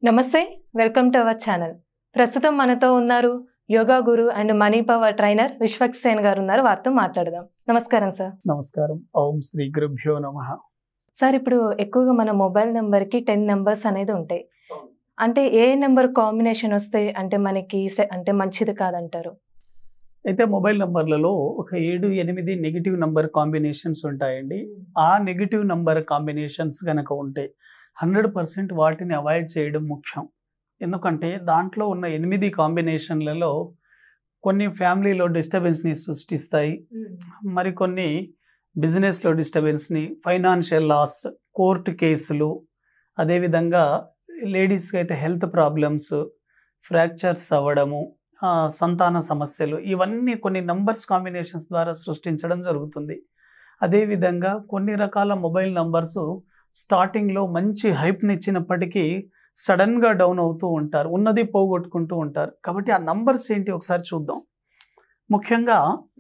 నమస్తే welcome to our channel ప్రస్తుతం మనతో ఉన్నారు yoga guru and money power trainer Vishwak Sen గారు ఉన్నారు వారితో మాట్లాడదాం నమస్కారం సార్ నమస్కారం ఓం శ్రీ గురుభ్యో నమ సార్ ఇప్పుడు ఎక్కువగా మన మొబైల్ నెంబర్కి టెన్ నెంబర్స్ అనేది ఉంటాయి అంటే ఏ నెంబర్ కాంబినేషన్ వస్తే అంటే మనకి సె- అంటే మంచిది కాదంటారు అయితే మొబైల్ నంబర్లలో ఒక ఏడు ఎనిమిది నెగిటివ్ నంబర్ కాంబినేషన్స్ ఉంటాయండి ఆ నెగిటివ్ నంబర్ కాంబినేషన్స్ కనుక ఉంటే హండ్రెడ్ పర్సెంట్ వాటిని అవాయిడ్ చేయడం ముఖ్యం ఎందుకంటే దాంట్లో ఉన్న ఎనిమిది కాంబినేషన్లలో కొన్ని ఫ్యామిలీలో డిస్టర్బెన్స్ని సృష్టిస్తాయి మరికొన్ని బిజినెస్లో డిస్టర్బెన్స్ని ఫైనాన్షియల్ లాస్ కోర్టు కేసులు అదేవిధంగా లేడీస్కి అయితే హెల్త్ ప్రాబ్లమ్స్ ఫ్రాక్చర్స్ అవ్వడము ఆ, సంతాన సమస్యలు ఇవన్నీ కొన్ని నంబర్స్ కాంబినేషన్స్ ద్వారా సృష్టించడం జరుగుతుంది అదేవిధంగా కొన్ని రకాల మొబైల్ నంబర్స్ స్టార్టింగ్లో మంచి హైప్ని ఇచ్చినప్పటికీ సడన్గా డౌన్ అవుతూ ఉంటారు ఉన్నది పోగొట్టుకుంటూ ఉంటారు కాబట్టి ఆ నంబర్స్ ఏంటి ఒకసారి చూద్దాం ముఖ్యంగా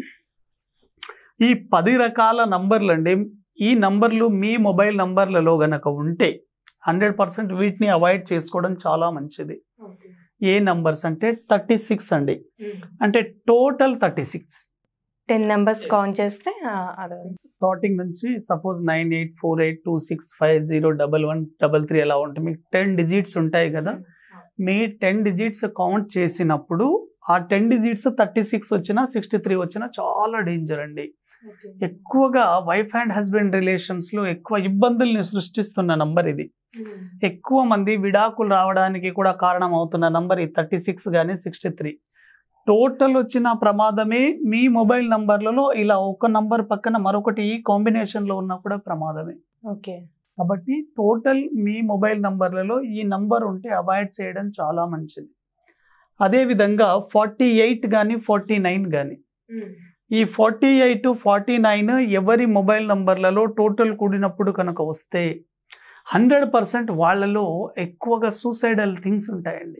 ఈ పది రకాల నంబర్లు అండి ఈ నంబర్లు మీ మొబైల్ నంబర్లలో గనక ఉంటే హండ్రెడ్ పర్సెంట్ వీటిని అవాయిడ్ చేసుకోవడం చాలా మంచిది ఏ నంబర్స్ అంటే థర్టీ సిక్స్ అండి అంటే total thirty six ten numbers Yes. Count చేస్తే ఆ, అదే స్టార్టింగ్ నుంచి suppose nine eight four eight two six five zero double one double three అలా ఉంటాయి మీకు టెన్ డిజిట్స్ ఉంటాయి కదా మీ టెన్ డిజిట్స్ కౌంట్ చేసినప్పుడు ఆ టెన్ డిజిట్స్ థర్టీ సిక్స్ వచ్చినా సిక్స్టీ త్రీ వచ్చినా చాలా డేంజర్ అండి ఎక్కువగా వైఫ్ అండ్ హస్బెండ్ రిలేషన్స్ లో ఎక్కువ ఇబ్బందుల్ని సృష్టిస్తున్న నంబర్ ఇది ఎక్కువ మంది విడాకులు రావడానికి కూడా కారణం అవుతున్న నంబర్ ఈ థర్టీ సిక్స్ కానీ సిక్స్టీ త్రీ టోటల్ వచ్చిన ప్రమాదమే మీ మొబైల్ నంబర్లలో ఇలా ఒక నంబర్ పక్కన మరొకటి ఈ కాంబినేషన్లో ఉన్నా కూడా ప్రమాదమే ఓకే కాబట్టి టోటల్ మీ మొబైల్ నంబర్లలో ఈ నంబర్ ఉంటే అవాయిడ్ చేయడం చాలా మంచిది అదేవిధంగా ఫార్టీ ఎయిట్ కానీ ఫార్టీ నైన్ కానీ ఈ ఫార్టీ ఎయిట్ ఫార్టీ నైన్ ఎవరి మొబైల్ నంబర్లలో టోటల్ కూడినప్పుడు కనుక వస్తే హండ్రెడ్ పర్సెంట్ వాళ్ళలో ఎక్కువగా సూసైడల్ థింగ్స్ ఉంటాయండి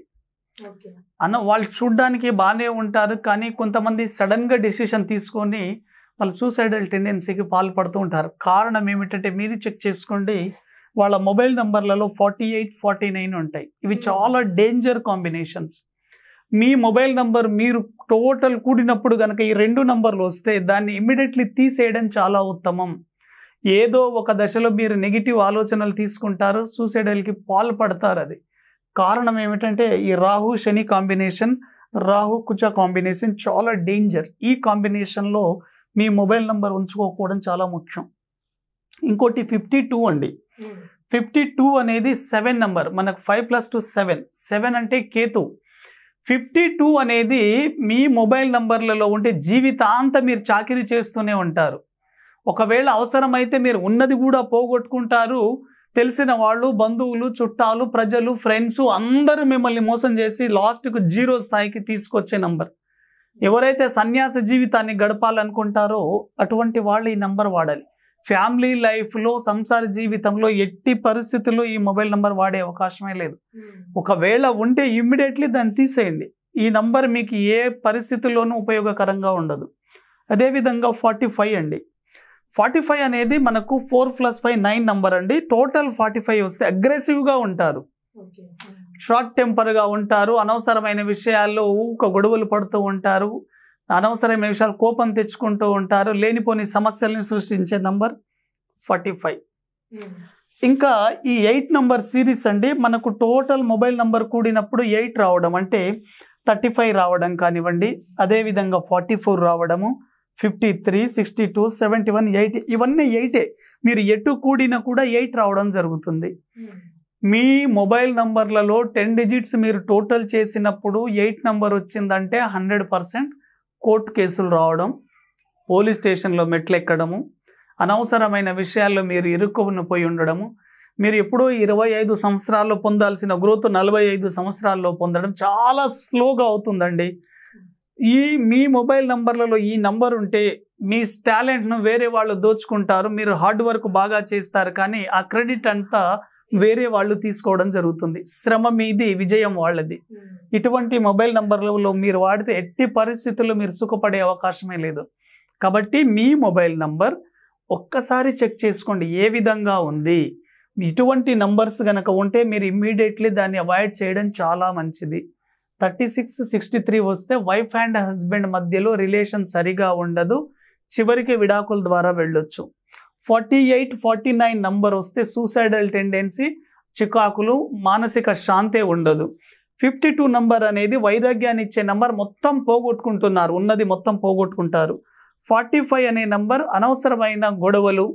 అన్న వాళ్ళు చూడ్డానికి బాగానే ఉంటారు కానీ కొంతమంది సడన్గా డెసిషన్ తీసుకొని వాళ్ళు సూసైడల్ టెండెన్సీకి పాల్పడుతూ ఉంటారు కారణం ఏమిటంటే మీరు చెక్ చేసుకోండి వాళ్ళ మొబైల్ నంబర్లలో ఫార్టీ ఎయిట్ ఫార్టీ నైన్ ఉంటాయి ఇవి చాలా డేంజర్ కాంబినేషన్స్ మీ మొబైల్ నంబర్ మీరు టోటల్ కూడినప్పుడు కనుక ఈ రెండు నంబర్లు వస్తే దాన్ని ఇమ్మీడియట్లీ తీసేయడం చాలా ఉత్తమం ఏదో ఒక దశలో మీరు నెగిటివ్ ఆలోచనలు తీసుకుంటారు సూసైడల్కి పాల్పడతారు అది కారణం ఏమిటంటే ఈ రాహు శని కాంబినేషన్ రాహు కుచ కాంబినేషన్ చాలా డేంజర్ ఈ కాంబినేషన్లో మీ మొబైల్ నంబర్ ఉంచుకోకపోవడం చాలా ముఖ్యం ఇంకోటి ఫిఫ్టీ టూ అండి ఫిఫ్టీ టూ అనేది సెవెన్ నంబర్ మనకు five plus two seven seven అంటే కేతు ఫిఫ్టీ టూ అనేది మీ మొబైల్ నంబర్లలో ఉంటే జీవితాంతం మీరు చాకిరీ చేస్తూనే ఉంటారు ఒకవేళ అవసరమైతే మీరు ఉన్నది కూడా పోగొట్టుకుంటారు తెలిసిన వాళ్ళు బంధువులు చుట్టాలు ప్రజలు ఫ్రెండ్స్ అందరూ మిమ్మల్ని మోసం చేసి లాస్ట్కు జీరో స్థాయికి తీసుకొచ్చే నంబర్ ఎవరైతే సన్యాస జీవితాన్ని గడపాలనుకుంటారో అటువంటి వాళ్ళు ఈ నంబర్ వాడాలి ఫ్యామిలీ లైఫ్లో సంసార జీవితంలో ఎట్టి పరిస్థితుల్లో ఈ మొబైల్ నంబర్ వాడే అవకాశమే లేదు ఒకవేళ ఉంటే ఇమ్మీడియట్లీ దాన్ని తీసేయండి ఈ నంబర్ మీకు ఏ పరిస్థితుల్లోనూ ఉపయోగకరంగా ఉండదు అదేవిధంగా ఫార్టీ ఫైవ్ అండి ఫార్టీ ఫైవ్ అనేది మనకు four plus five nine number అండి టోటల్ ఫార్టీ ఫైవ్ వస్తే అగ్రెసివ్గా ఉంటారు షార్ట్ టెంపర్గా ఉంటారు అనవసరమైన విషయాల్లో ఊక గొడవలు పడుతూ ఉంటారు అనవసరమైన విషయాలు కోపం తెచ్చుకుంటూ ఉంటారు లేనిపోని సమస్యల్ని సృష్టించే నంబర్ ఫార్టీ ఫైవ్ ఇంకా ఈ ఎయిట్ నంబర్ సిరీస్ అండి మనకు టోటల్ మొబైల్ నంబర్ కూడినప్పుడు ఎయిట్ రావడం అంటే థర్టీ ఫైవ్ రావడం కానివ్వండి అదేవిధంగా ఫార్టీ ఫోర్ రావడము fifty three sixty two seventy one eight ఇవన్నీ ఎయిటే మీరు ఎటు కూడినా కూడా ఎయిట్ రావడం జరుగుతుంది మీ మొబైల్ నంబర్లలో టెన్ డిజిట్స్ మీరు టోటల్ చేసినప్పుడు ఎయిట్ నంబర్ వచ్చిందంటే హండ్రెడ్ పర్సెంట్ కోర్టు కేసులు రావడం పోలీస్ స్టేషన్లో మెట్లెక్కడము అనవసరమైన విషయాల్లో మీరు ఇరుక్కుని పోయి ఉండడము మీరు ఎప్పుడో ఇరవై ఐదు సంవత్సరాల్లో పొందాల్సిన గ్రోత్ నలభై ఐదు సంవత్సరాల్లో పొందడం చాలా స్లోగా అవుతుందండి ఈ మీ మొబైల్ నంబర్లలో ఈ నంబర్ ఉంటే మీ టాలెంట్ను వేరే వాళ్ళు దోచుకుంటారు మీరు హార్డ్ వర్క్ బాగా చేస్తారు కానీ ఆ క్రెడిట్ అంతా వేరే వాళ్ళు తీసుకోవడం జరుగుతుంది శ్రమ మీది విజయం వాళ్ళది ఇటువంటి మొబైల్ నంబర్లలో మీరు వాడితే ఎట్టి పరిస్థితుల్లో మీరు సుఖపడే అవకాశమే లేదు కాబట్టి మీ మొబైల్ నంబర్ ఒక్కసారి చెక్ చేసుకోండి ఏ విధంగా ఉంది ఇటువంటి నంబర్స్ కనుక ఉంటే మీరు ఇమ్మీడియట్లీ దాన్ని అవాయిడ్ చేయడం చాలా మంచిది థర్టీ సిక్స్ సిక్స్టీ త్రీ వస్తే వైఫ్ అండ్ హస్బెండ్ మధ్యలో రిలేషన్ సరిగా ఉండదు చివరికి విడాకుల ద్వారా వెళ్ళొచ్చు forty eight forty nine number వస్తే సూసైడల్ టెండెన్సీ చికాకులు మానసిక శాంతే ఉండదు ఫిఫ్టీ టూ నంబర్ అనేది వైరాగ్యాన్ని ఇచ్చే నంబర్ మొత్తం పోగొట్టుకుంటున్నారు ఉన్నది మొత్తం పోగొట్టుకుంటారు ఫార్టీ ఫైవ్ అనే నంబర్ అనవసరమైన గొడవలు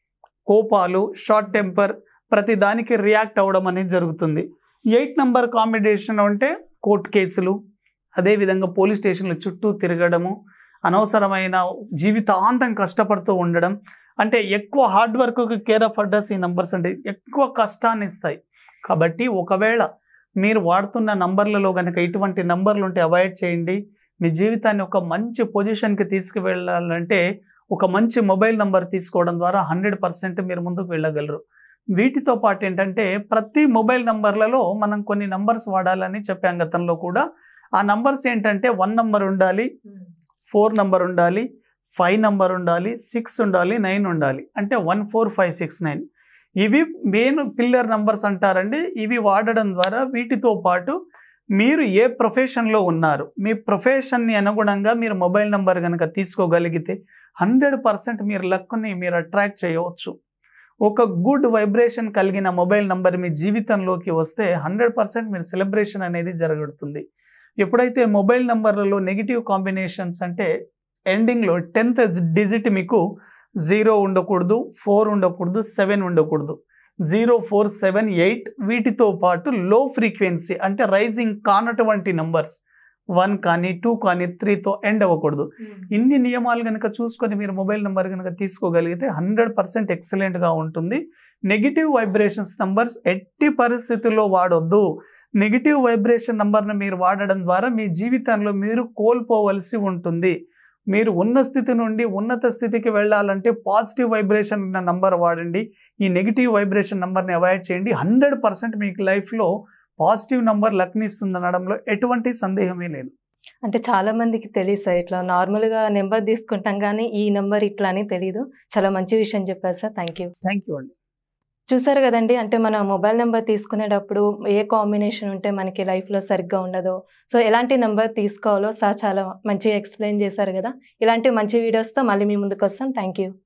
కోపాలు షార్ట్ టెంపర్ ప్రతి దానికి రియాక్ట్ అవ్వడం అనేది జరుగుతుంది ఎయిట్ నంబర్ కాంబినేషన్ అంటే కోర్టు కేసులు అదేవిధంగా పోలీస్ స్టేషన్ల చుట్టూ తిరగడము అనవసరమైన జీవితాంతం కష్టపడుతూ ఉండడం అంటే ఎక్కువ హార్డ్ వర్క్కి కేర్ ఆఫ్ అడ్రస్ ఈ నంబర్స్ అంటే ఎక్కువ కష్టాన్ని ఇస్తాయి కాబట్టి ఒకవేళ మీరు వాడుతున్న నంబర్లలో కనుక ఇటువంటి నంబర్లు ఉంటే అవాయిడ్ చేయండి మీ జీవితాన్ని ఒక మంచి పొజిషన్కి తీసుకువెళ్ళాలంటే ఒక మంచి మొబైల్ నంబర్ తీసుకోవడం ద్వారా హండ్రెడ్ పర్సెంట్ మీరు ముందుకు వెళ్ళగలరు వీటితో పాటు ఏంటంటే ప్రతి మొబైల్ నంబర్లలో మనం కొన్ని నంబర్స్ వాడాలని చెప్పాం గతంలో కూడా ఆ నంబర్స్ ఏంటంటే వన్ నంబర్ ఉండాలి ఫోర్ నంబర్ ఉండాలి ఫైవ్ నంబర్ ఉండాలి సిక్స్ ఉండాలి నైన్ ఉండాలి అంటే one four five six nine ఇవి మెయిన్ పిల్లర్ నంబర్స్ అంటారండి ఇవి వాడడం ద్వారా వీటితో పాటు మీరు ఏ ప్రొఫెషన్లో ఉన్నారు మీ ప్రొఫెషన్ని అనుగుణంగా మీరు మొబైల్ నంబర్ కనుక తీసుకోగలిగితే హండ్రెడ్ పర్సెంట్ మీరు లక్ని మీరు అట్రాక్ట్ చేయవచ్చు ఒక గుడ్ వైబ్రేషన్ కలిగిన మొబైల్ నంబర్ మీ జీవితంలోకి వస్తే హండ్రెడ్ పర్సెంట్ మీరు సెలబ్రేషన్ అనేది జరుగుతుంది ఎప్పుడైతే మొబైల్ నంబర్లలో నెగిటివ్ కాంబినేషన్స్ అంటే ఎండింగ్లో టెన్త్ డిజిట్ మీకు జీరో ఉండకూడదు ఫోర్ ఉండకూడదు సెవెన్ ఉండకూడదు జీరో ఫోర్ సెవెన్ ఎయిట్ వీటితో పాటు లో ఫ్రీక్వెన్సీ అంటే రైజింగ్ కానటువంటి నంబర్స్ వన్ కానీ టూ కానీ త్రీతో ఎండ్ అవ్వకూడదు ఇన్ని నియమాలు కనుక చూసుకొని మీరు మొబైల్ నెంబర్ కనుక తీసుకోగలిగితే హండ్రెడ్ పర్సెంట్ ఎక్సలెంట్గా ఉంటుంది నెగిటివ్ వైబ్రేషన్స్ నంబర్స్ ఎట్టి పరిస్థితుల్లో వాడొద్దు నెగిటివ్ వైబ్రేషన్ నంబర్ను మీరు వాడడం ద్వారా మీ జీవితంలో మీరు కోల్పోవలసి ఉంటుంది మీరు ఉన్న స్థితి నుండి ఉన్నత స్థితికి వెళ్ళాలంటే పాజిటివ్ వైబ్రేషన్ ఉన్న నంబర్ వాడండి ఈ నెగిటివ్ వైబ్రేషన్ నంబర్ని అవాయిడ్ చేయండి హండ్రెడ్ పర్సెంట్ మీకు లైఫ్లో పాజిటివ్ నంబర్ లక్నిస్తుంది అనడంలో ఎటువంటి సందేహమే లేదు అంటే చాలా మందికి తెలియదు సార్ ఇట్లా నార్మల్గా నెంబర్ తీసుకుంటాం కానీ ఈ నెంబర్ ఇట్లా అని తెలియదు చాలా మంచి విషయం చెప్పారు sir thank you thank you అండి చూసారు కదండి అంటే మన మొబైల్ నెంబర్ తీసుకునేటప్పుడు ఏ కాంబినేషన్ ఉంటే మనకి లైఫ్లో సరిగ్గా ఉండదో సో ఎలాంటి నెంబర్ తీసుకోవాలో సార్ చాలా మంచిగా ఎక్స్ప్లెయిన్ చేశారు కదా ఇలాంటి మంచి వీడియోస్తో మళ్ళీ మీ ముందుకు వస్తాం థ్యాంక్ యూ